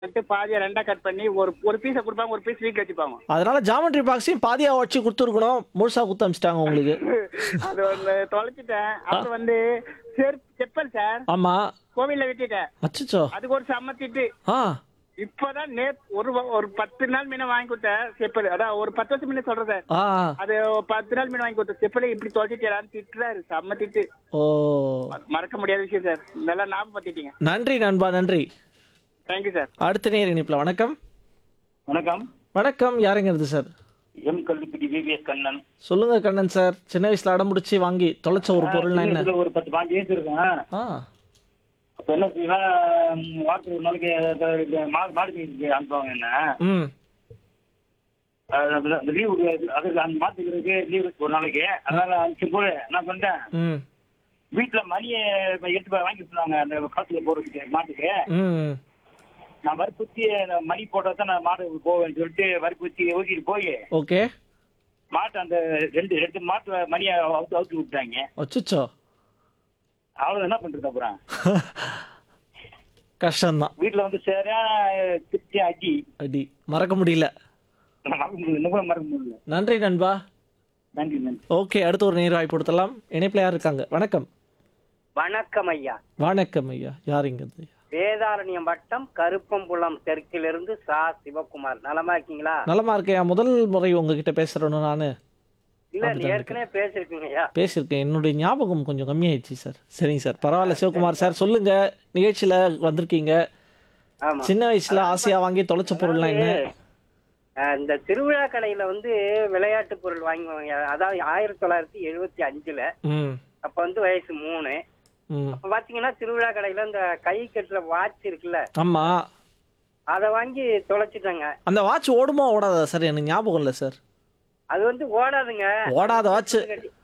வந்துட்டு பாதியை ரெண்டா கட் பண்ணி ஒரு ஒரு பீஸை கொடுப்பாங்க ஒரு பீஸ் வீட்டில் வச்சுப்பாங்க அதனால ஜாமெட்ரி பாக்ஸையும் பாதியா வச்சு கொடுத்துருக்கணும் முழுசா குத்து அமிச்சிட்டாங்க உங்களுக்கு அது ஒன்று தொலைச்சிட்டேன் அப்புறம் வந்து செருப்பு செப்பல் சார் ஆமா கோவில்ல விட்டுட்டேன் அச்சச்சோ அதுக்கு ஒரு சம்மத்திட்டு ஆ இப்போதான் நேத் ஒரு வ- ஒரு பத்து நாள் முன்ன வாங்கி கொடுத்தேன் செப்பல் அதான் ஒரு பத்து வருஷம் முன்ன சொல்றேன் சார் ஆ அது ஒரு பத்து நாள் முன்ன வாங்கி கொடுத்த செப்பலை இப்படி தொலைச்சிட்டு திட்டுறாரு செம்ம திட்டு ஓ ம- மறக்க முடியாத விஷயம் சார் நல்லா ஞாபகம் பத்திட்டீங்க நன்றி நண்பா நன்றி தேங்க்யூ சார் அடுத்த நேர் இணைப்புல வணக்கம் வணக்கம் வணக்கம் யாருங்கிறது சார் எம் கல்லுப்பிடி விவிஎஸ் கண்ணன் சொல்லுங்க கண்ணன் சார் சின்ன வயசுல அடம்பிடிச்சு வாங்கி தொலைச்ச ஒரு பொருள்னா என்ன இதுல ஒரு பத்து பாஞ்சு வயசு இருக்கேன் ஆ அப்ப என்ன செய்வேன் வாரத்துக்கு ஒரு நாளைக்கு அஹ் இந்த மாடு மாடு மேய்ச்சிக்கு அனுப்புவாங்க என்ன ம் அஹ் அந்த அந்த லீவு அது அந்த மாத்துக்கிறதுக்கு லீவு ஒரு நாளைக்கு அதனால அனுப்பிச்சு போய் என்ன பண்ணிட்டேன் ம் வீட்டுல மணியை எடுத்து போய் வாங்கி சொன்னாங்க அந்த காத்துல போறதுக்கு மாட்டுக்கு ம் நான் வற்புறுத்தி நான் மணி போட்டா தான் நான் மாடு போவேன்னு சொல்லிட்டு வற்புறுத்தி ஊட்டிட்டு போய் ஓகே மாட்டு அந்த ரெண்டு ரெண்டு மாட்டு மணியை அவுத்து அவுத்து விட்டாங்க அச்சச்சோ அவ்வளவு என்ன பண்றது அப்புறம் கஷ்டம்தான் வீட்டுல வந்து சரியான திருப்தி அடி அடி மறக்க முடியல மறக்க முடியல இன்னும் கூட மறக்க முடியல நன்றி நண்பா நன்றி நன்றி ஓகே அடுத்து ஒரு நேர் வாய்ப்பு கொடுத்தலாம் இணைப்பில் யார் இருக்காங்க வணக்கம் வணக்கம் ஐயா வணக்கம் ஐயா யாருங்கிறது வேதாரண்யம் வட்டம் கருப்பம்புலம் தெற்கிலிருந்து சா சிவகுமார் நலமா இருக்கீங்களா நலமா இருக்கையா முதல் முறை உங்ககிட்ட பேசுறேன்னு நான் இல்ல நீ ஏற்கனவே பேசிருக்கீங்க ஐயா பேசியிருக்கேன் என்னுடைய ஞாபகம் கொஞ்சம் கம்மியாயிடுச்சு சார் சரிங்க சார் பரவாயில்ல சிவகுமார் சார் சொல்லுங்க நிகழ்ச்சியில வந்திருக்கீங்க ஆமா சின்ன வயசுல ஆசையா வாங்கி தொலைச்ச பொருள்லாம் என்ன அஹ், இந்த திருவிழா கடையில வந்து விளையாட்டு பொருள் வாங்குவாங்க அதாவது ஆயிரத்தி தொள்ளாயிரத்தி எழுபத்தி அஞ்சுல ம் அப்ப வந்து வயசு மூணு ம் அப்ப பாத்தீங்கன்னா திருவிழா கடையில இந்த கை கட்டுற வாட்ச் இருக்குல்ல ஆமா அதை வாங்கி தொலைச்சிட்டாங்க அந்த வாட்ச் ஓடுமா ஓடாதா சார் எனக்கு ஞாபகம் இல்லை சார் அது வந்து ஓடாதுங்க ஓடாத வாட்ச்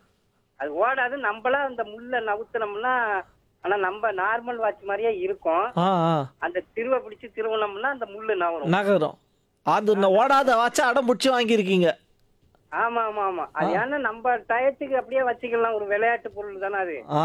அது ஓடாது நம்மளா அந்த முள்ள நவுத்துனோம்னா ஆனா நம்ம நார்மல் வாட்ச் மாதிரியே இருக்கும் ஆ ஆ அந்த திருவை பிடிச்சு திருவனம்னா அந்த முள்ளு நவரும் நகரம் அது இந்த ஓடாத வாட்சை அடம் பிடிச்சி வாங்கியிருக்கீங்க ஆமா ஆமா ஆமா அது ஏன்னா நம்ம டயத்துக்கு அப்படியே வச்சுக்கலாம் ஒரு விளையாட்டு பொருள் தானே அது ஆ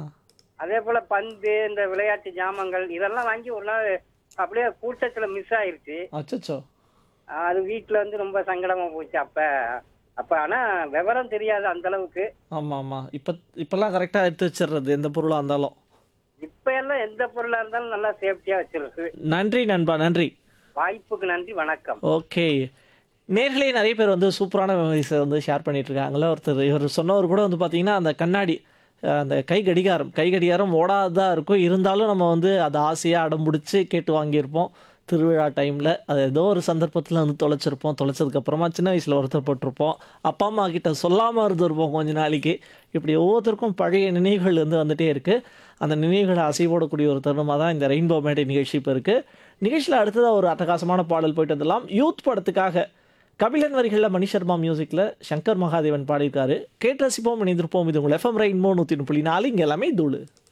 அதே போல பந்து இந்த விளையாட்டு ஜாமங்கள் இதெல்லாம் வாங்கி ஒரு நாள் அப்படியே கூட்டத்துல மிஸ் ஆயிருச்சு அச்சச்சோ அது வீட்டுல வந்து ரொம்ப சங்கடமா போச்சு அப்ப அப்ப ஆனா விவரம் தெரியாது அந்த அளவுக்கு ஆமா ஆமா இப்ப இப்பெல்லாம் கரெக்டா எடுத்து வச்சிடுறது எந்த பொருளா இருந்தாலும் இப்ப எல்லாம் எந்த பொருளா இருந்தாலும் நல்லா சேஃப்டியா வச்சிருக்கு நன்றி நண்பா நன்றி வாய்ப்புக்கு நன்றி வணக்கம் ஓகே நேர்களே நிறைய பேர் வந்து சூப்பரான மெமரிஸை வந்து ஷேர் பண்ணிட்டு இருக்காங்களே ஒருத்தர் இவர் சொன்னவர் கூட வந்து பார்த்தீங்கன்னா அந்த கண்ணாடி அஹ் அந்த கை கடிகாரம் கை கடிகாரம் ஓடாததாக இருக்கும் இருந்தாலும் நம்ம வந்து அதை ஆசையாக அடம் பிடிச்சி கேட்டு வாங்கியிருப்போம் திருவிழா டைமில் அது ஏதோ ஒரு சந்தர்ப்பத்தில் வந்து தொலைச்சிருப்போம் தொலைச்சதுக்கப்புறமா சின்ன வயசில் ஒருத்தர் போட்டிருப்போம் அப்பா அம்மா கிட்ட சொல்லாமல் இருந்திருப்போம் கொஞ்ச நாளைக்கு இப்படி ஒவ்வொருத்தருக்கும் பழைய நினைவுகள் வந்து வந்துட்டே இருக்குது அந்த நினைவுகளை அசைவோடக்கூடிய ஒரு தருணமாக தான் இந்த ரெயின்போ மேடை நிகழ்ச்சி இப்போ இருக்குது நிகழ்ச்சியில் அடுத்ததாக ஒரு அட்டகாசமான பாடல் போயிட்டு வந்துடலாம் யூத் படத்துக்காக கபிலன் வரிகளில் மணி சர்மா மியூசிக்கில் சங்கர் மகாதேவன் பாடியிருக்காரு கேட்டு ரசிப்போம் இணைந்திருப்போம் இது உங்கள் எஃப்எம் ரெயின்போ நூற்றி புள்ளி நாலு இங்கே எல்லாமே தூளு